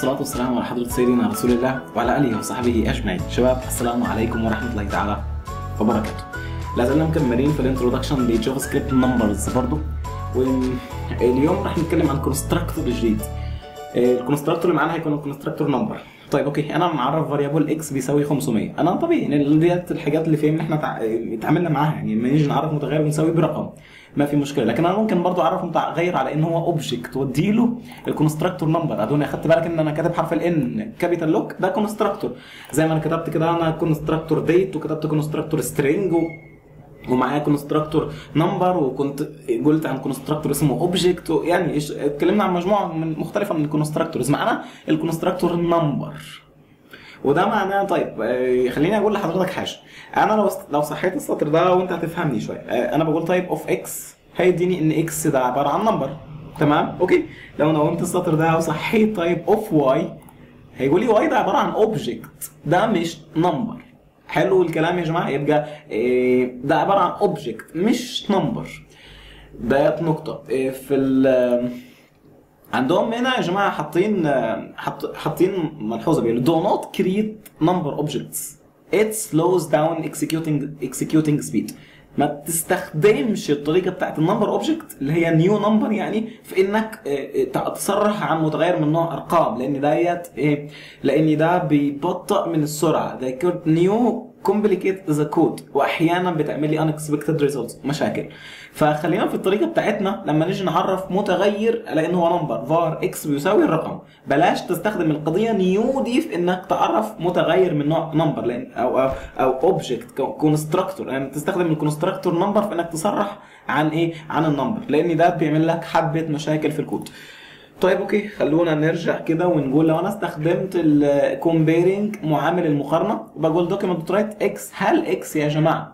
والصلاة والسلام على حضرة سيدنا رسول الله وعلى آله وصحبه أجمعين شباب السلام عليكم ورحمة الله تعالى وبركاته لا زلنا مكملين في الانترودكشن لجافا سكريبت نمبرز برضو واليوم راح نتكلم عن كونستراكتور جديد الكونستراكتور اللي معانا هيكون الكونستراكتور نمبر طيب اوكي انا معرف فاريبل اكس بيساوي 500 انا طبيعي ان ديت الحاجات اللي فهمنا احنا تع... اتعاملنا معاها يعني لما نيجي نعرف متغير بنساوي برقم ما في مشكله لكن انا ممكن برضو اعرف متغير على ان هو اوبجكت واديله الكونستراكتور نمبر ادوني اخدت بالك ان انا كاتب حرف الان كابيتال لوك ده كونستراكتور زي ما انا كتبت كده انا كونستراكتور ديت وكتبت كونستراكتور سترينج و... ومعايا كونستراكتور نمبر وكنت قلت عن كونستراكتور اسمه اوبجكت يعني اتكلمنا عن مجموعه من مختلفه من الكونستراكتورز معانا الكونستراكتور نمبر وده معناه طيب آه خليني اقول لحضرتك حاجه انا لو لو صحيت السطر ده وانت هتفهمني شويه آه انا بقول طيب اوف اكس هيديني ان اكس ده عباره عن نمبر تمام اوكي لو نومت السطر ده وصحيت طيب اوف واي هيقول لي واي ده عباره عن اوبجكت ده مش نمبر حلو الكلام يا جماعه يبقى إيه ده عباره عن اوبجكت مش نمبر ده نقطه إيه في ال عندهم هنا يا جماعه حاطين حط حاطين ملحوظه بيقولوا do not create number objects it slows down executing executing speed ما تستخدمش الطريقه بتاعت النمبر اوبجكت اللي هي نيو نمبر يعني في انك تصرح عن متغير من نوع ارقام لان ديت ايه لان ده بيبطئ من السرعه ده نيو كومبليكيت ذا كود واحيانا بتعمل لي unexpected results مشاكل فخلينا في الطريقه بتاعتنا لما نيجي نعرف متغير على ان هو نمبر var x بيساوي الرقم بلاش تستخدم القضيه نيو دي في انك تعرف متغير من نوع نمبر لان او او او اوبجكت كونستراكتور يعني تستخدم الكونستراكتور نمبر في انك تصرح عن ايه عن النمبر لان ده بيعمل لك حبه مشاكل في الكود طيب اوكي خلونا نرجع كده ونقول لو انا استخدمت الكومبيرنج معامل المقارنه بقول دوكيمنت رايت اكس هل اكس يا جماعه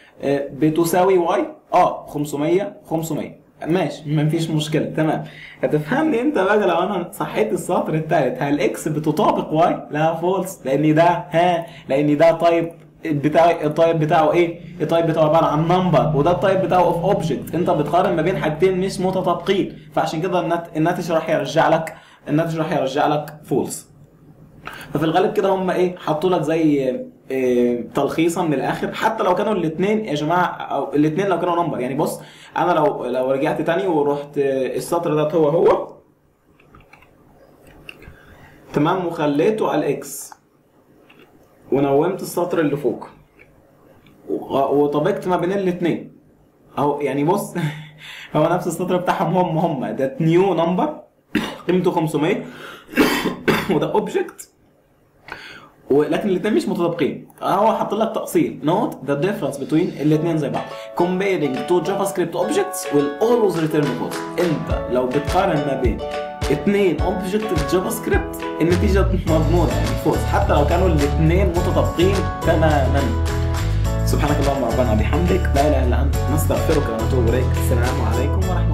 بتساوي واي اه 500 500 ماشي مفيش مشكله تمام هتفهمني انت بقى لو انا صحيت السطر الثالث هل اكس بتطابق واي لا فولس لان ده ها لان ده تايب بتاع التايب بتاعه ايه؟ التايب بتاعه عباره عن نمبر وده التايب بتاعه اوف اوبجكت انت بتقارن ما بين حاجتين مش متطابقين فعشان كده النت... الناتج راح يرجع لك الناتج راح يرجع لك فولس ففي الغالب كده هم ايه حطوا لك زي إيه تلخيصا من الاخر حتى لو كانوا الاثنين يا جماعه او الاثنين لو كانوا نمبر يعني بص انا لو لو رجعت تاني ورحت السطر ده هو هو تمام وخليته على الاكس ونومت السطر اللي فوق وطبقت ما بين الاثنين اهو يعني بص هو نفس السطر بتاعهم هم هم ده نيو نمبر قيمته 500 وده اوبجكت ولكن الاثنين مش متطابقين هو حاط لك تقصير نوت ذا ديفرنس بين الاثنين زي بعض comparing two JavaScript objects will always return false انت لو بتقارن ما بين اثنين اوبجكت في جافا سكريبت النتيجه مضمونه يعني فوز حتى لو كانوا الاثنين متطابقين تماما سبحانك اللهم ربنا بحمدك لا اله الا انت نستغفرك ونتوب اليك السلام عليكم ورحمه الله